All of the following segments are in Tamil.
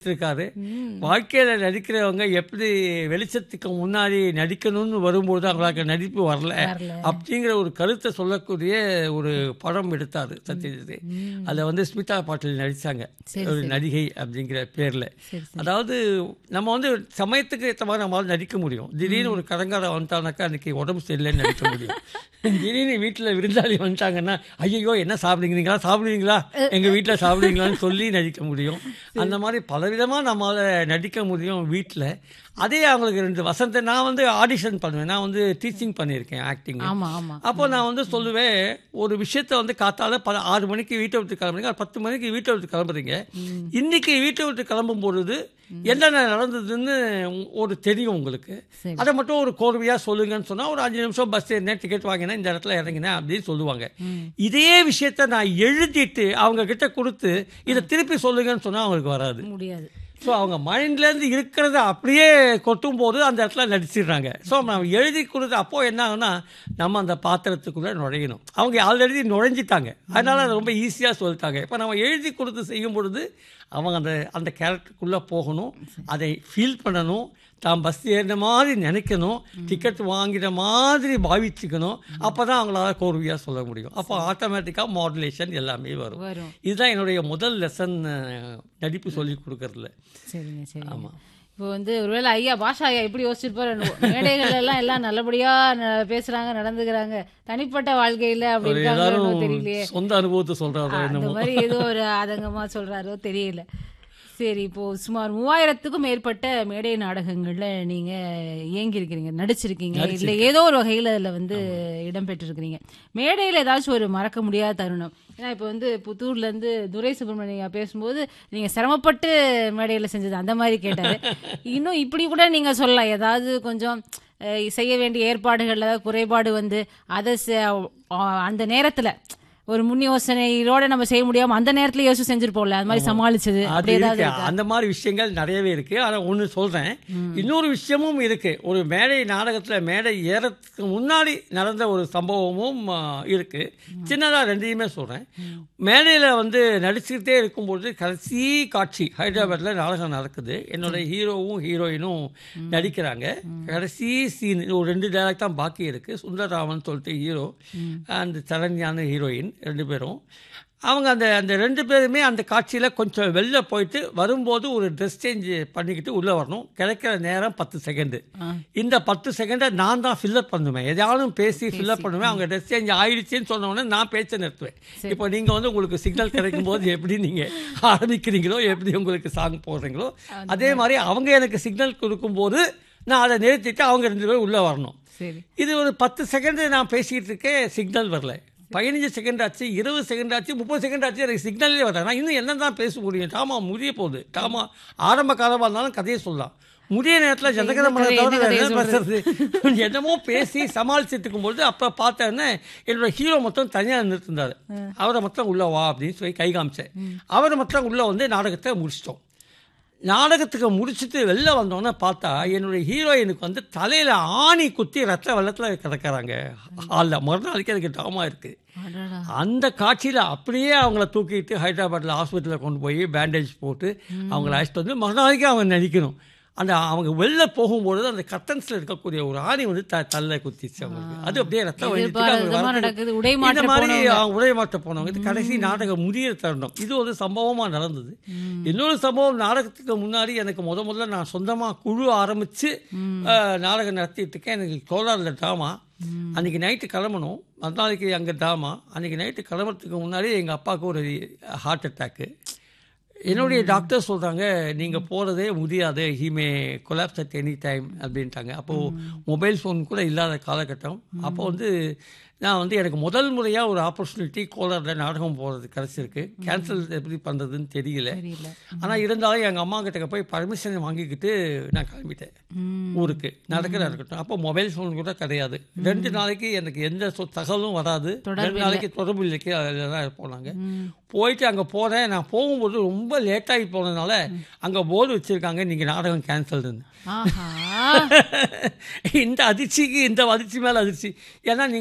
இருக்காரு வாழ்க்கையில நடிக்கிறவங்க எப்படி வெளிச்சத்துக்கு முன்னாடி நடிக்கணும்னு வரும்போது அவங்களுக்கு நடிப்பு வரல வரல. அப்படிங்கிற ஒரு கருத்தை சொல்லக்கூடிய ஒரு படம் எடுத்தாரு சத்யஜித் அதில் வந்து ஸ்மிதா பாட்டில் நடிச்சாங்க சரி, ஒரு நடிகை அப்படிங்கிற பேர்ல சரி, அதாவது நம்ம வந்து சமயத்துக்கு ஏற்ற மாதிரி நம்மளால நடிக்க முடியும் திடீர்னு ஒரு கடங்கார வந்துட்டானாக்கா அன்னைக்கு உடம்பு சரியில்லைன்னு நடிக்க முடியும் திடீர்னு வீட்டில் விருந்தாளி வந்துட்டாங்கன்னா ஐயோ என்ன சாப்பிடுங்களா சாப்பிடுவீங்களா எங்க வீட்டில் சாப்பிடுவீங்களான்னு சொல்லி நடிக்க முடியும் அந்த மாதிரி பலவிதமாக நம்மளால நடிக்க முடியும் வீட்டில் அதே அவங்களுக்கு ரெண்டு வசந்த நான் வந்து ஆடிஷன் பண்ணுவேன் நான் வந்து டீச்சிங் பண்ணியிருக்கேன் ஆக்டிங் ஆமா ஆமா அப்போ நான் வந்து சொல்லுவேன் ஒரு விஷயத்த வந்து காத்தால பல ஆறு மணிக்கு வீட்டை விட்டு கிளம்புறீங்க பத்து மணிக்கு வீட்டை விட்டு கிளம்புறீங்க இன்னைக்கு வீட்டை விட்டு கிளம்பும் பொழுது என்னென்ன நடந்ததுன்னு ஒரு தெரியும் உங்களுக்கு சரி. அதை மட்டும் ஒரு கோர்வையாக சொல்லுங்கன்னு சொன்னால் ஒரு அஞ்சு நிமிஷம் பஸ் ஏறினேன் டிக்கெட் வாங்கினேன் இந்த இடத்துல இறங்கினேன் அப்படின்னு சொல்லுவாங்க இதே விஷயத்த நான் எழுதிட்டு அவங்க கிட்ட கொடுத்து இதை திருப்பி சொல்லுங்கன்னு சொன்னால் அவங்களுக்கு வராது முடியாது ஸோ அவங்க மைண்ட்லேருந்து இருக்கிறத அப்படியே கொட்டும் போது அந்த இடத்துல நடிச்சிடுறாங்க ஸோ நம்ம எழுதி கொடுத்து அப்போது என்ன ஆகும்னா நம்ம அந்த பாத்திரத்துக்குள்ளே நுழையணும் அவங்க ஆல்ரெடி நுழைஞ்சிட்டாங்க அதனால அதை ரொம்ப ஈஸியாக சொல்லிட்டாங்க இப்போ நம்ம எழுதி கொடுத்து செய்யும் பொழுது அவங்க அந்த அந்த கேரக்டருக்குள்ளே போகணும் அதை ஃபீல் பண்ணணும் தான் பஸ் ஏறின மாதிரி நினைக்கணும் டிக்கெட் வாங்கின மாதிரி பாவிச்சுக்கணும் அப்போ தான் அவங்களால கோர்வையாக சொல்ல முடியும் அப்போ ஆட்டோமேட்டிக்காக மாடுலேஷன் எல்லாமே வரும் வரும் இதுதான் என்னுடைய முதல் லெசன் நடிப்பு சொல்லி கொடுக்கறதுல சரிங்க சரி ஆமா. இப்போ வந்து ஒருவேளை ஐயா பாஷா ஐயா இப்படி யோசிச்சிருப்பாரு மேடைகள் எல்லாம் எல்லாம் நல்லபடியா ந- பேசுறாங்க நடந்துக்கிறாங்க தனிப்பட்ட வாழ்க்கையில அப்படி ஒரு இருக்காங்களோ எல்லாரும் தெரியலையே சொந்த அனுபவத்தை சொல்றாரோ அந்த என்னமோ மாதிரி ஏதோ ஒரு ஆதங்கமா சொல்றாரோ தெரியல சரி இப்போ சுமார் மூவாயிரத்துக்கும் மேற்பட்ட மேடை நாடகங்கள்ல நீங்க இயங்கி இருக்கிறீங்க நடிச்சிருக்கீங்க இல்ல ஏதோ ஒரு வகையில அதுல வந்து இடம் பெற்றிருக்கிறீங்க மேடையில ஏதாச்சும் ஒரு மறக்க முடியாத தருணம் ஏன்னா இப்போ வந்து புத்தூர்ல இருந்து துரை சுப்பிரமணியம் பேசும்போது நீங்க சிரமப்பட்டு மேடையில செஞ்சது அந்த மாதிரி கேட்டாரு இன்னும் இப்படி கூட நீங்க சொல்லலாம் ஏதாவது கொஞ்சம் அஹ், செய்ய வேண்டிய ஏற்பாடுகள்ல ஏதாவது குறைபாடு வந்து அதை செ- அஹ், அந்த நேரத்துல ஒரு முன் யோசனையோட நம்ம செய்ய முடியாம அந்த நேரத்துல யோசிச்சு செஞ்சிருப்போம்ல அது மாதிரி சமாளிச்சது அது அப்படி ஏதாவது இருக்கு அந்த மாதிரி விஷயங்கள் நிறையவே இருக்கு ஆனா ஒண்ணு சொல்றேன் இன்னொரு விஷயமும் இருக்கு ஒரு மேடை நாடகத்துல மேடை ஏறத்துக்கு முன்னாடி நடந்த ஒரு சம்பவமும் ஆ, இருக்கு சின்னதா ரெண்டையுமே சொல்றேன் மேடையில வந்து நடிச்சுக்கிட்டே இருக்கும்போது கடைசி காட்சி ஹைதராபாத்ல நாடகம் நடக்குது என்னோட ஹீரோவும் ஹீரோயினும் நடிக்கிறாங்க கடைசி சீன் ஒரு ரெண்டு டேரக்ட் தான் பாக்கி இருக்கு சுந்தரராமன் சொல்லிட்டு ஹீரோ அந்த சரண்யான ஹீரோயின் ரெண்டு பேரும் அவங்க அந்த அந்த ரெண்டு பேருமே அந்த காட்சியில் கொஞ்சம் வெளில போயிட்டு வரும்போது ஒரு ட்ரெஸ் சேஞ்ச் பண்ணிக்கிட்டு உள்ளே வரணும் கிடைக்கிற நேரம் பத்து செகண்டு இந்த பத்து செகண்டை நான் தான் ஃபில்லப் பண்ணுவேன் எதாவது பேசி ஃபில்லப் பண்ணுவேன் அவங்க ட்ரெஸ் சேஞ்ச் ஆயிடுச்சுன்னு சொன்ன உடனே நான் பேச்சை நிறுத்துவேன் இப்போ நீங்கள் வந்து உங்களுக்கு சிக்னல் கிடைக்கும் போது எப்படி நீங்கள் ஆரம்பிக்கிறீங்களோ எப்படி உங்களுக்கு சாங் போடுறீங்களோ அதே மாதிரி அவங்க எனக்கு சிக்னல் கொடுக்கும்போது நான் அதை நிறுத்திட்டு அவங்க ரெண்டு பேரும் உள்ளே வரணும் சரி இது ஒரு பத்து செகண்ட் நான் பேசிக்கிட்டு இருக்கேன் சிக்னல் வரல பதினஞ்சு செகண்ட் ஆச்சு இருபது செகண்ட் ஆச்சு முப்பது செகண்ட் ஆச்சு எனக்கு சிக்னலே வரல நான் இன்னும் என்ன தான் பேச முடியும் டாமா முடிய போகுது டாமா ஆரம்ப காலமாக இருந்தாலும் கதையை சொல்லலாம் முடிய நேரத்தில் ஜனகரமான கதை, தவிர என்ன வேற கதையை என்ன பேசுறது என்னமோ பேசி சமாளிச்சுட்டு இருக்கும்பொழுது அப்போ பார்த்தேன்னா என்னோட ஹீரோ மொத்தம் தனியாக நிறுத்திருந்தாரு அவரை மொத்தம் உள்ள வா அப்படின்னு சொல்லி கை காமிச்சேன் அவரை மொத்தம் உள்ள வந்து நாடகத்தை முடிச்சிட்டோம் நாடகத்துக்கு முடிச்சுட்டு வெளில வந்தோன்னே பார்த்தா என்னுடைய ஹீரோயினுக்கு வந்து தலையில் ஆணி குத்தி ரத்த வெள்ளத்தில் கிடக்கிறாங்க ஹாலில் மறுநாளைக்கு அதுக்கு ட்ராமா இருக்குது அடடா. அந்த காட்சியில் அப்படியே அவங்கள தூக்கிட்டு ஹைதராபாத்தில் ஹாஸ்பிட்டலில் கொண்டு போய் பேண்டேஜ் போட்டு அவங்கள அழைச்சிட்டு வந்து மறுநாளைக்கு அவங்க நடிக்கணும் அந்த அவங்க வெளில போகும்பொழுது அந்த கட்டன்ஸில் இருக்கக்கூடிய ஒரு ஆணி வந்து த தள்ள குத்திச்சு அவங்களுக்கு அது அப்படியே ரத்தம் வழிஞ்சிட்டு அவங்க எதிர்பாராதமா வரதுக்கு- நடக்குது. உடை இந்த மாற்ற மாதிரி போனவங்க. அவங்க உடைய மாற்ற போனவங்க இது கடைசி நாடகம் முடியிற தருணம் இது ஒரு சம்பவமா நடந்தது இன்னொரு சம்பவம் நாடகத்துக்கு முன்னாடி எனக்கு முத முதல்ல நான் சொந்தமா குழு ஆரம்பிச்சு அஹ், நாடகம் நடத்திட்டு இருக்கேன் எனக்கு கோலாரில் ட்ராமா அன்னைக்கு நைட்டு கிளம்பணும் மறுநாளைக்கு அங்கே ட்ராமா அன்னைக்கு நைட்டு கிளம்புறதுக்கு முன்னாடி எங்கள் அப்பாவுக்கு ஒரு ஹார்ட் அட்டாக்கு என்னுடைய டாக்டர் சொல்கிறாங்க நீங்கள் போகிறதே முடியாது he may collapse at any time அப்படின்ட்டாங்க அப்போது மொபைல் ஃபோன் கூட இல்லாத காலகட்டம் அப்போ வந்து நான் வந்து எனக்கு முதல் முறையாக ஒரு ஆப்பர்ச்சுனிட்டி கோலாரில் நாடகம் போகிறது கிடச்சிருக்கு கேன்சல் எப்படி பண்ணுறதுன்னு தெரியல தெரியல ஆனால் இருந்தாலும் எங்கள் அம்மா கிட்ட போய் பர்மிஷன் வாங்கிக்கிட்டு நான் கிளம்பிட்டேன் ம். ஊருக்கு நடக்கிற இருக்கட்டும் அப்போ மொபைல் ஃபோன் கூட கிடையாது ரெண்டு நாளைக்கு எனக்கு எந்த சொ- தகவலும் வராது ரெண்டு நாளைக்கு தொடர்பு இல்லைக்கு அதில் தான் இருப்போம் நாங்கள் போயிட்டு அங்கே போகிறேன் நான் போகும்போது ரொம்ப லேட்டாகி போனதுனால அங்கே போர்டு வச்சுருக்காங்க நீங்கள் நாடகம் கேன்சல்டுன்னு ஆஹா இந்த அதிர்ச்சிக்கு இந்த அதிர்ச்சி மேலே அதிர்ச்சி ஏன்னா நீங்கள் வரலன்னு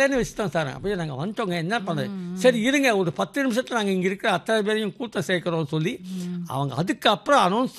இல்லைன்னு வச்சுட்டோம் சார் அப்படியே நாங்கள் வந்துட்டோங்க என்ன பண்ணுறது சரி இருங்க ஒரு பத்து நிமிஷத்தில் நாங்கள் இங்கே இருக்கிற அத்தனை பேரையும் கூட்டம் சேர்க்குறோம் சொல்லி அவங்க அதுக்கப்புறம் அனௌன்ஸ்